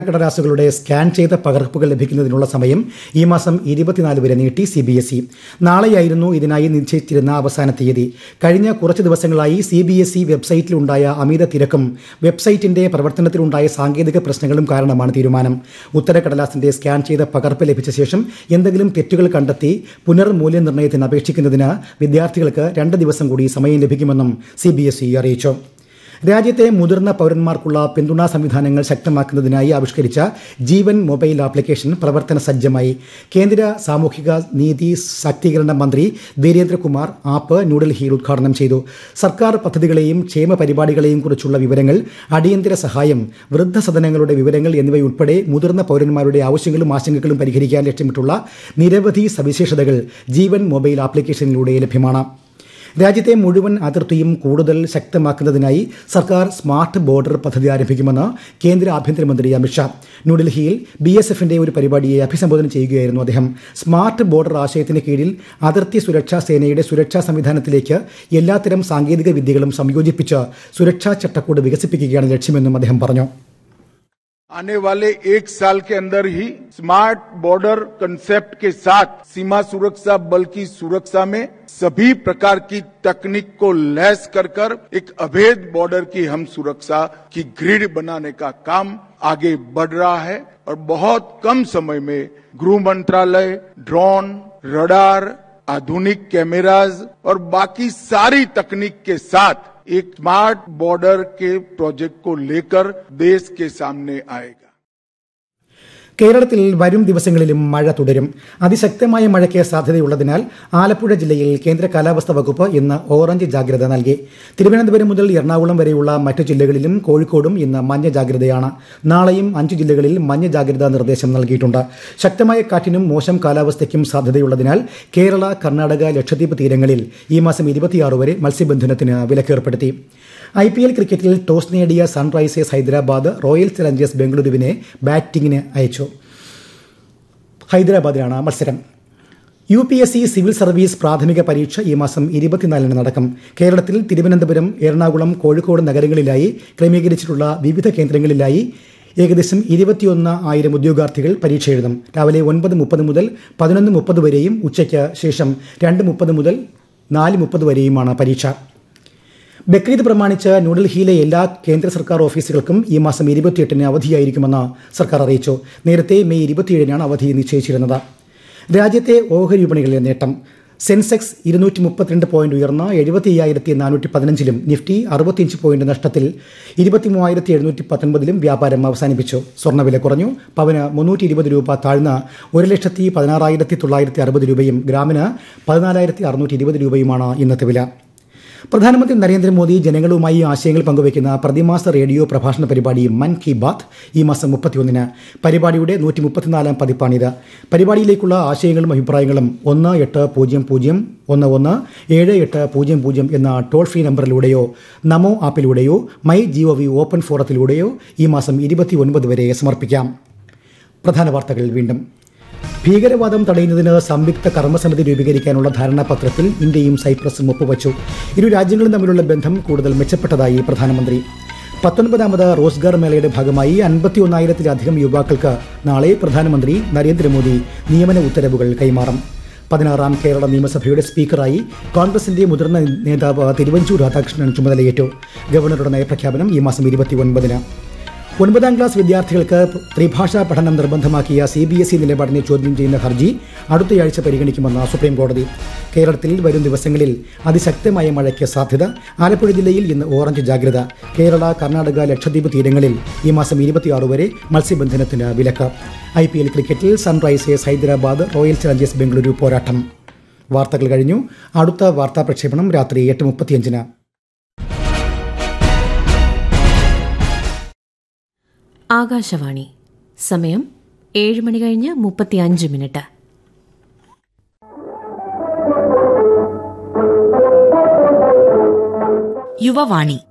കടലാസുകളുടെ scan ചെയ്ത പകർപ്പുകൾ ലഭിക്കുന്നതിനുള്ള സമയം ഈ മാസം ഇരുപത്തിനാല് വരെ നീട്ടി സി ബി എസ് ഇ നാളെയായിരുന്നു ഇതിനായി നിശ്ചയിച്ചിരുന്ന അവസാന തീയതി കഴിഞ്ഞ കുറച്ച് ദിവസങ്ങളായി സി ബി എസ് ഇ വെബ്സൈറ്റിലുണ്ടായ അമിത തിരക്കും വെബ്സൈറ്റിന്റെ പ്രവർത്തനത്തിലുണ്ടായ സാങ്കേതിക പ്രശ്നങ്ങളും കാരണമാണ് തീരുമാനം ഉത്തരക്കടലാസിന്റെ സ്കാൻ ചെയ്ത പകർപ്പ് ലഭിച്ച ശേഷം എന്തെങ്കിലും തെറ്റുകൾ കണ്ടെത്തി പുനർമൂല്യനിർണ്ണയത്തിന് അപേക്ഷിക്കുന്നതിന് വിദ്യാർത്ഥികൾക്ക് രണ്ട് ദിവസം കൂടി സമയം ലഭിക്കുമെന്നും സി ബി എസ് ഇ അറിയിച്ചു രാജ്യത്തെ മുതിർന്ന പൌരന്മാർക്കുള്ള പിന്തുണാ സംവിധാനങ്ങൾ ശക്തമാക്കുന്നതിനായി ആവിഷ്കരിച്ച ജീവൻ മൊബൈൽ ആപ്ലിക്കേഷൻ പ്രവർത്തന സജ്ജമായി കേന്ദ്ര സാമൂഹിക നീതി ശാക്തീകരണ മന്ത്രി വീരേന്ദ്രകുമാർ ആപ്പ് ന്യൂഡൽഹിയിൽ ഉദ്ഘാടനം ചെയ്തു സർക്കാർ പദ്ധതികളെയും ക്ഷേമ പരിപാടികളെയും കുറിച്ചുള്ള വിവരങ്ങൾ അടിയന്തര സഹായം വൃദ്ധസദനങ്ങളുടെ വിവരങ്ങൾ എന്നിവയുൾപ്പെടെ മുതിർന്ന പൌരന്മാരുടെ ആവശ്യങ്ങളും ആശങ്കകളും പരിഹരിക്കാൻ ലക്ഷ്യമിട്ടുള്ള നിരവധി സവിശേഷതകൾ ജീവൻ മൊബൈൽ ആപ്ലിക്കേഷനിലൂടെ ലഭ്യമാണ് രാജ്യത്തെ മുഴുവൻ അതിർത്തിയും കൂടുതൽ ശക്തമാക്കുന്നതിനായി സർക്കാർ സ്മാർട്ട് ബോർഡർ പദ്ധതി ആരംഭിക്കുമെന്ന് കേന്ദ്ര ആഭ്യന്തരമന്ത്രി അമിത്ഷാ ന്യൂഡൽഹിയിൽ ബി എസ് എഫിന്റെ ഒരു പരിപാടിയെ അഭിസംബോധന ചെയ്യുകയായിരുന്നു അദ്ദേഹം സ്മാർട്ട് ബോർഡർ ആശയത്തിന് കീഴിൽ അതിർത്തി സുരക്ഷാ സേനയുടെ സുരക്ഷാ സംവിധാനത്തിലേക്ക് എല്ലാത്തരം സാങ്കേതിക വിദ്യകളും സംയോജിപ്പിച്ച് സുരക്ഷാ ചട്ടക്കൂട് വികസിപ്പിക്കുകയാണ് ലക്ഷ്യമെന്നും അദ്ദേഹം പറഞ്ഞു आने वाले एक साल के अंदर ही स्मार्ट बॉर्डर कंसेप्ट के साथ सीमा सुरक्षा बल की सुरक्षा में सभी प्रकार की तकनीक को लैस कर कर एक अभेद बॉर्डर की हम सुरक्षा की ग्रिड बनाने का काम आगे बढ़ रहा है और बहुत कम समय में गृह मंत्रालय ड्रोन रडार आधुनिक कैमराज और बाकी सारी तकनीक के साथ एक स्मार्ट बॉर्डर के प्रोजेक्ट को लेकर देश के सामने आएगा കേരളത്തിൽ വരും ദിവസങ്ങളിലും മഴ തുടരും അതിശക്തമായ മഴയ്ക്ക് സാധ്യതയുള്ളതിനാൽ ആലപ്പുഴ ജില്ലയിൽ കേന്ദ്ര കാലാവസ്ഥാ വകുപ്പ് ഇന്ന് ഓറഞ്ച് ജാഗ്രത നൽകി തിരുവനന്തപുരം മുതൽ എറണാകുളം വരെയുള്ള മറ്റു ജില്ലകളിലും കോഴിക്കോടും ഇന്ന് മഞ്ഞ ജാഗ്രതയാണ് നാളെയും അഞ്ച് ജില്ലകളിൽ മഞ്ഞ ജാഗ്രതാ നിർദ്ദേശം നൽകിയിട്ടുണ്ട് ശക്തമായ കാറ്റിനും മോശം കാലാവസ്ഥയ്ക്കും സാധ്യതയുള്ളതിനാൽ കേരള കർണാടക ലക്ഷദ്വീപ് തീരങ്ങളിൽ ഈ മാസം ഇരുപത്തിയാറ് വരെ മത്സ്യബന്ധനത്തിന് വിലക്കേർപ്പെടുത്തി ഐ പി എൽ ക്രിക്കറ്റിൽ ടോസ് നേടിയ സൺറൈസേഴ്സ് ഹൈദരാബാദ് റോയൽ ചലഞ്ചേഴ്സ് ബംഗളൂരുവിനെ ബാറ്റിംഗിന് അയച്ചു ഹൈദരാബാദിലാണ് മത്സരം U P S C civil service പ്രാഥമിക പരീക്ഷ ഈ മാസം ഇരുപത്തിനാലിന് നടക്കും കേരളത്തിൽ തിരുവനന്തപുരം എറണാകുളം കോഴിക്കോട് നഗരങ്ങളിലായി ക്രമീകരിച്ചിട്ടുള്ള വിവിധ കേന്ദ്രങ്ങളിലായി ഏകദേശം ഇരുപത്തിയൊന്ന് ആയിരം ഉദ്യോഗാർത്ഥികൾ പരീക്ഷ എഴുതും രാവിലെ ഒൻപത് മുപ്പത് മുതൽ പതിനൊന്ന് മുപ്പത് വരെയും ഉച്ചയ്ക്ക് ശേഷം രണ്ട് മുപ്പത് മുതൽ നാല് മുപ്പത് വരെയുമാണ് പരീക്ഷ ബക്രീദ് പ്രമാണിച്ച് ന്യൂഡൽഹിയിലെ എല്ലാ കേന്ദ്ര സർക്കാർ ഓഫീസുകൾക്കും ഈ മാസം ഇരുപത്തിയെട്ടിന് അവധിയായിരിക്കുമെന്ന് സർക്കാർ അറിയിച്ചു നേരത്തെ മെയ് ഇരുപത്തിയേഴിനാണ് അവധി നിശ്ചയിച്ചിരുന്നത് രാജ്യത്തെ ഓഹരി വിപണികളിലെ നേട്ടം സെൻസെക്സ് ഇരുന്നൂറ്റി മുപ്പത്തിരണ്ട് പോയിന്റ് ഉയർന്ന എഴുപത്തി അയ്യായിരത്തി നാനൂറ്റി പതിനഞ്ചിലും നിഫ്റ്റി അറുപത്തിയഞ്ച് പോയിന്റ് നഷ്ടത്തിൽ ഇരുപത്തി മൂവായിരത്തി എഴുന്നൂറ്റി പത്തൊൻപതിലും വ്യാപാരം അവസാനിപ്പിച്ചു സ്വർണ്ണവില കുറഞ്ഞു പവന് മുന്നൂറ്റി ഇരുപത് രൂപ താഴ്ന്ന ഒരു ലക്ഷത്തി പതിനാറായിരത്തി തൊള്ളായിരത്തി അറുപത് രൂപയും ഗ്രാമിന് പതിനാലായിരത്തി അറുന്നൂറ്റി ഇരുപത് രൂപയുമാണ് ഇന്നത്തെ വില പ്രധാനമന്ത്രി നരേന്ദ്രമോദി ജനങ്ങളുമായി ആശയങ്ങൾ പങ്കുവയ്ക്കുന്ന പ്രതിമാസ റേഡിയോ പ്രഭാഷണ പരിപാടി മൻ കി ബാത്ത് ഈ മാസം മുപ്പത്തിയൊന്നിന് പരിപാടിയുടെ നൂറ്റി മുപ്പത്തിനാലാം പതിപ്പാണിത് പരിപാടിയിലേക്കുള്ള ആശയങ്ങളും അഭിപ്രായങ്ങളും ഒന്ന് എട്ട് പൂജ്യം പൂജ്യം ഒന്ന് ഒന്ന് ഏഴ് എട്ട് പൂജ്യം പൂജ്യം എന്ന ടോൾ ഫ്രീ നമ്പറിലൂടെയോ നമോ ആപ്പിലൂടെയോ മൈ ജിഒ വി ഓപ്പൺ ഫോറത്തിലൂടെയോ ഈ മാസം ഇരുപത്തി ഒൻപത് വരെ സമർപ്പിക്കാം പ്രധാന വാർത്തകൾ വീണ്ടും ഭീകരവാദം തടയുന്നതിന് സംയുക്ത കർമ്മസമിതി രൂപീകരിക്കാനുള്ള ധാരണാപത്രത്തിൽ ഇന്ത്യയും സൈപ്രസും ഒപ്പുവച്ചു ഇരു രാജ്യങ്ങളും തമ്മിലുള്ള ബന്ധം കൂടുതൽ മെച്ചപ്പെട്ടതായി പ്രധാനമന്ത്രി പത്തൊൻപതാമത് റോസ്ഗാർ മേളയുടെ ഭാഗമായി അൻപത്തിയൊന്നായിരത്തിലധികം യുവാക്കൾക്ക് നാളെ പ്രധാനമന്ത്രി നരേന്ദ്രമോദി നിയമന ഉത്തരവുകൾ കൈമാറും പതിനാറാം കേരള നിയമസഭയുടെ സ്പീക്കറായി കോൺഗ്രസിന്റെ മുതിർന്ന നേതാവ് തിരുവഞ്ചൂർ രാധാകൃഷ്ണൻ ചുമതലയേറ്റു ഗവർണറുടെ നയപ്രഖ്യാപനം ഈ മാസം ഇരുപത്തിയൊൻപതിന് ഒൻപതാം ക്ലാസ് വിദ്യാർത്ഥികൾക്ക് ത്രിഭാഷാ പഠനം നിർബന്ധമാക്കിയ സി ബി എസ് ഇ നിലപാടിനെ ചോദ്യം ചെയ്യുന്ന ഹർജി അടുത്തയാഴ്ച പരിഗണിക്കുമെന്ന് സുപ്രീം കോടതി കേരളത്തിൽ വരും ദിവസങ്ങളിൽ അതിശക്തമായ മഴയ്ക്ക് സാധ്യത ആലപ്പുഴ ജില്ലയിൽ ഇന്ന് ഓറഞ്ച് ജാഗ്രത കേരള കർണാടക ലക്ഷദ്വീപ് തീരങ്ങളിൽ ഈ മാസം ഇരുപത്തിയാറ് വരെ മത്സ്യബന്ധനത്തിന് വിലക്ക് ഐ പി എൽ ക്രിക്കറ്റിൽ Sunrisers Hyderabad royal challengers Bengaluru പോരാട്ടം വാർത്തകൾ കഴിഞ്ഞു അടുത്ത വാർത്താ പ്രക്ഷേപണം രാത്രി എട്ട് മുപ്പത്തിയഞ്ചിന് ആകാശവാണി സമയം ഏഴ് മണി കഴിഞ്ഞ് മുപ്പത്തിയഞ്ച് മിനിറ്റ് യുവവാണി